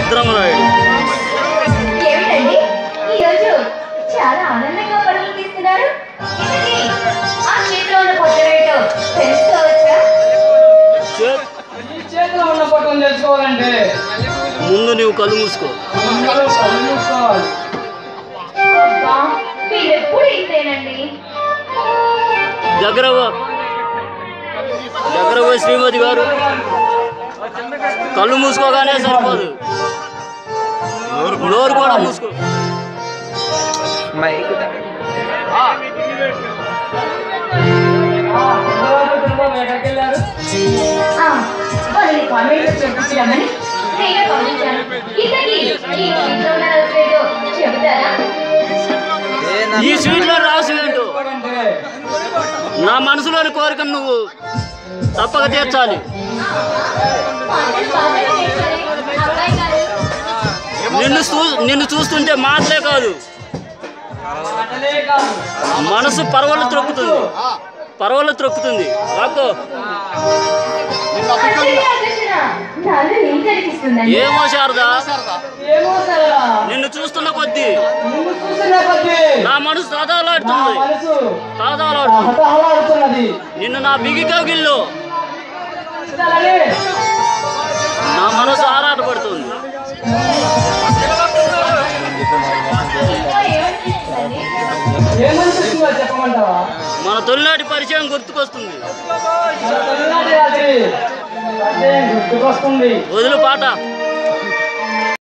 రుద్రమరాయుడు ఏమిటండి ఈరోజు చాలా ఆనందంగా పరుగులు తీస్తున్నారు ఇంతకీ ఆ చేతిలో ఉన్న పొట్టవేటో తెలుసుకోవచ్చా చే- ఈ చేతిలో ఉన్న పట్టం తెలుసుకోవాలంటే ముందు నీవు కళ్ళు మూసుకో అందరూ కళ్ళు మూసుకోవాలి అబ్బా మీరెప్పుడు ఇంతేనండి దగ్గర పో. దగ్గర పోయి శ్రీమతి గారు కళ్ళు మూసుకోగానే సరిపోదు నోరు కూడా మూసుకో ఆ, అందరూ చంద్రబాబు ఎక్కడికి వెళ్ళారు ఆ, వాళ్ళని కాన్వెంట్లో చేర్పించడమని నేనే పంపించాను ఇంతకీ ఈ ఇంట్లో ఉన్న రసమేటో చెబుతారా ఈ స్వీట్లో రాసి ఏంటో అంటే నా మనసులోని కోరికను నువ్వు తప్పక తీర్చాలి పాటలు బాగా నేర్చాలి అబ్బాయి గారు నిన్ను చూ నిన్ను చూస్తుంటే మాటలే కాదు మాటలే కాదు మనసు పర్వలు త్రొక్కుతుంది పర్వలు త్రొక్కుతుంది రాకో అంతటి ఆకర్షణ నాలో ఏం కలిగిస్తుందండి ఏమో శారదా ఏమో సరదా నిన్ను చూస్తున్న కొద్దీ నిన్ను చూసిన కొద్దీ నా మనసు నా తాదాలాడుతుంది మనసు తాదాలాడుతుంది హతహలాడుతున్నది నిన్ను నా బిగి కౌగిల్లో ఇస్తానని నా మనసు ఆరాటపడుతుంది ఇంకా ఏమనిపిస్తుందండి ఏమనిపిస్తుందో చెప్పమంటావా మన తొలినాటి పరిచయం గుర్తుకొస్తుంది మన తొలినాటి రాత్రి అదే గుర్తుకొస్తుంది వదిలి పాట